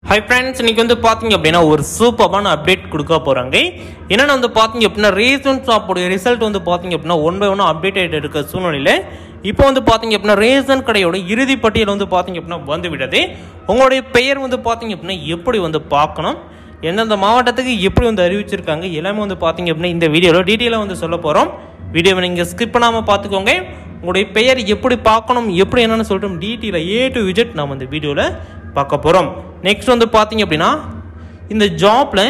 hi friends இன்னைக்கு வந்து பார்த்தீங்க அப்படின்னா ஒரு சூப்பரான அப்டேட் கொடுக்க போகிறாங்க என்னென்ன வந்து பார்த்தீங்க அப்படின்னா ரீசன்ஸ் ஆப்போடைய ரிசல்ட் வந்து பார்த்தீங்க அப்படின்னா ஒன் பை ஒன் அப்டேட் ஆகிட்டு இருக்க சூழ்நிலையில் இப்போ வந்து பார்த்தீங்க அப்படின்னா ரேசன் கடையோட இறுதி பட்டியல் வந்து பார்த்தீங்க அப்படின்னா வந்து விட்டது உங்களுடைய பெயர் வந்து பார்த்தீங்க அப்படின்னா எப்படி வந்து பார்க்கணும் எந்தெந்த மாவட்டத்துக்கு எப்படி வந்து அறிவிச்சிருக்காங்க எல்லாமே வந்து பார்த்தீங்க அப்படின்னா இந்த வீடியோவில் டீட்டெயிலாக வந்து சொல்ல போகிறோம் வீடியோவை நீங்கள் ஸ்கிப் பண்ணாமல் பார்த்துக்கோங்க உங்களுடைய பெயர் எப்படி பார்க்கணும் எப்படி என்னன்னு சொல்லிட்டு டீட்டெயிலாக ஏ டு விஜெட் நாம் இந்த வீடியோவில் பார்க்க போகிறோம் நெக்ஸ்ட் வந்து பார்த்தீங்க அப்படின்னா இந்த ஜாப்பில்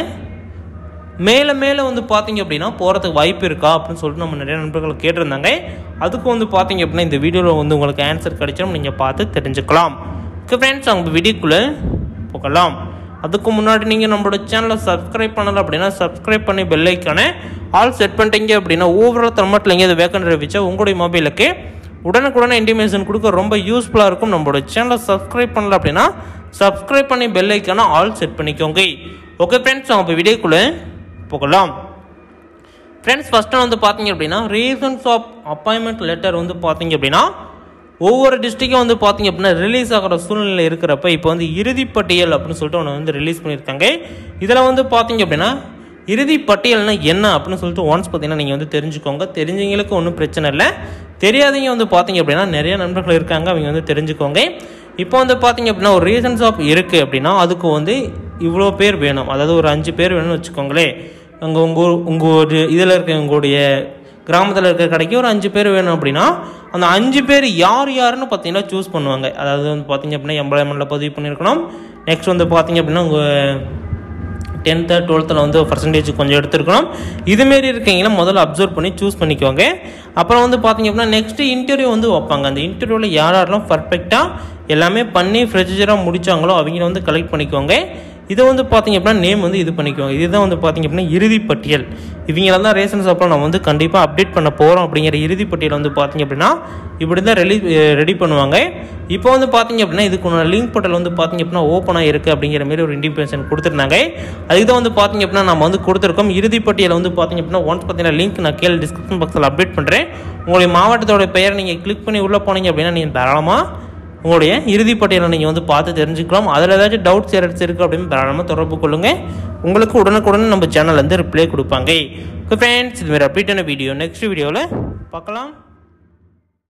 மேலே மேலே வந்து பார்த்தீங்க அப்படின்னா போகிறதுக்கு வாய்ப்பு இருக்கா அப்படின்னு சொல்லிட்டு நம்ம நிறைய நண்பர்கள் கேட்டிருந்தாங்க அதுக்கு வந்து பார்த்தீங்க அப்படின்னா இந்த வீடியோவில் வந்து உங்களுக்கு ஆன்சர் கிடைச்சிடும் நீங்கள் பார்த்து தெரிஞ்சுக்கலாம் ஓகே ஃப்ரெண்ட்ஸ் அவங்க வீடியோக்குள்ளே போகலாம் அதுக்கு முன்னாடி நீங்கள் நம்மளோட சேனலை சப்ஸ்கிரைப் பண்ணல அப்படின்னா சப்ஸ்கிரைப் பண்ணி பெல் ஐக்கானே ஆல் செட் பண்ணிட்டீங்க அப்படின்னா ஓவரால் தமிழ்நாட்டில் எங்கேயாவது வேக்கண்ட் அறிவிச்சா உங்களுடைய மொபைலுக்கு உடனுக்குடனே இன்டிமேஷன் கொடுக்க ரொம்ப யூஸ்ஃபுல்லாக இருக்கும் நம்மளோட சேனலை சப்ஸ்கிரைப் பண்ணல அப்படின்னா சப்ஸ்கிரைப் பண்ணி பெல் ஐக்கான ஆல் செட் பண்ணிக்கோங்க ஓகே ஃப்ரெண்ட்ஸ் நம்ம இப்போ வீடியோக்குள்ளே போகலாம் ஃப்ரெண்ட்ஸ் ஃபஸ்ட்டு வந்து பார்த்தீங்க அப்படின்னா ரீசன்ஸ் ஆஃப் அப்பாயின்மெண்ட் லெட்டர் வந்து பார்த்தீங்க அப்படின்னா ஒவ்வொரு டிஸ்ட்ரிக்டும் வந்து பார்த்தீங்க அப்படின்னா ரிலீஸ் ஆகிற சூழ்நிலை இருக்கிறப்ப இப்போ வந்து இறுதி பட்டியல் அப்படின்னு சொல்லிட்டு ஒன்று வந்து ரிலீஸ் பண்ணியிருக்காங்க இதில் வந்து பார்த்தீங்க அப்படின்னா இறுதி பட்டியல்னா என்ன அப்படின்னு சொல்லிட்டு ஒன்ஸ் பார்த்தீங்கன்னா நீங்கள் வந்து தெரிஞ்சுக்கோங்க தெரிஞ்சவங்களுக்கு ஒன்றும் பிரச்சனை இல்லை தெரியாதவங்க வந்து பார்த்தீங்க அப்படின்னா நிறைய நண்பர்கள் இருக்காங்க அவங்க வந்து தெரிஞ்சுக்கோங்க இப்போ வந்து பார்த்தீங்க அப்படின்னா ஒரு ரீசன்ஸ் ஆஃப் இருக்குது அப்படின்னா அதுக்கு வந்து இவ்வளோ பேர் வேணும் அதாவது ஒரு அஞ்சு பேர் வேணும்னு வச்சுக்கோங்களேன் அங்கே உங்கள் உங்கள் இதில் இருக்க உங்களுடைய கிராமத்தில் இருக்க கடைக்கு ஒரு அஞ்சு பேர் வேணும் அப்படின்னா அந்த அஞ்சு பேர் யார் யாருன்னு பார்த்தீங்கன்னா சூஸ் பண்ணுவாங்க அதாவது வந்து பார்த்தீங்க அப்படின்னா எம்ப்ளாய்மெண்ட்டில் பதிவு பண்ணியிருக்கணும் நெக்ஸ்ட் வந்து பார்த்தீங்க அப்படின்னா உங்கள் டென்த்து டுவெல்த்தில் வந்து பர்சன்டேஜ் கொஞ்சம் எடுத்துருக்கணும் இதுமாரி இருக்கீங்களா முதல்ல அப்சர்வ் பண்ணி சூஸ் பண்ணிக்கோங்க அப்புறம் வந்து பார்த்தீங்க அப்படின்னா நெக்ஸ்ட் இன்டர்வியூ வந்து வைப்பாங்க அந்த இன்டர்வியூவில் யார் யாரெல்லாம் பர்ஃபெக்டாக எல்லாமே பண்ணி ப்ரொசீஜராக முடித்தாங்களோ அவங்க வந்து கலெக்ட் பண்ணிக்கோங்க இதை வந்து பார்த்தீங்க அப்படின்னா நேம் வந்து இது பண்ணிக்குவாங்க இதுதான் வந்து பார்த்தீங்க அப்படின்னா இறுதி பட்டியல் இவங்களாம் தான் ரேஷன்ஸ் அப்புறம் நம்ம வந்து கண்டிப்பாக அப்டேட் பண்ண போகிறோம் அப்படிங்கிற இறுதி பட்டியல் வந்து பார்த்தீங்க அப்படின்னா இப்படி தான் ரெலி ரெடி பண்ணுவாங்க இப்போ வந்து பார்த்தீங்க அப்படின்னா இதுக்கு லிங்க் போர்ட்டல் வந்து பார்த்தீங்க அப்படின்னா ஓப்பன் ஆகிருக்கு அப்படிங்கிற மாதிரி ஒரு இண்டிபென்ஷன் கொடுத்துருந்தாங்க அதுக்கு தான் வந்து பார்த்தீங்க அப்படின்னா நம்ம வந்து கொடுத்துருக்கோம் இறுதி பட்டியல் வந்து பார்த்தீங்க அப்படின்னா ஒன்ஸ் பார்த்தீங்கன்னா லிங்க் நான் கீழே டிஸ்கிரிப்ஷன் பாக்ஸில் அப்டேட் பண்ணுறேன் உங்களுடைய மாவட்டத்தோட பெயரை நீங்கள் கிளிக் பண்ணி உள்ளே போனீங்க அப்படின்னா நீங்கள் தாராளமாக உங்களுடைய இறுதி பட்டியலை நீங்கள் வந்து பார்த்து தெரிஞ்சுக்கலாம் அதில் ஏதாச்சும் டவுட்ஸ் ஏதாச்சும் இருக்குது அப்படின்னு தாராளமாக தொடர்பு கொள்ளுங்கள் உங்களுக்கு உடனுக்குடன் நம்ம சேனல்லேருந்து ரிப்ளை கொடுப்பாங்க ஓகே ஃப்ரெண்ட்ஸ் இதுமாரி அப்டேட்டான வீடியோ நெக்ஸ்ட் வீடியோவில் பார்க்கலாம்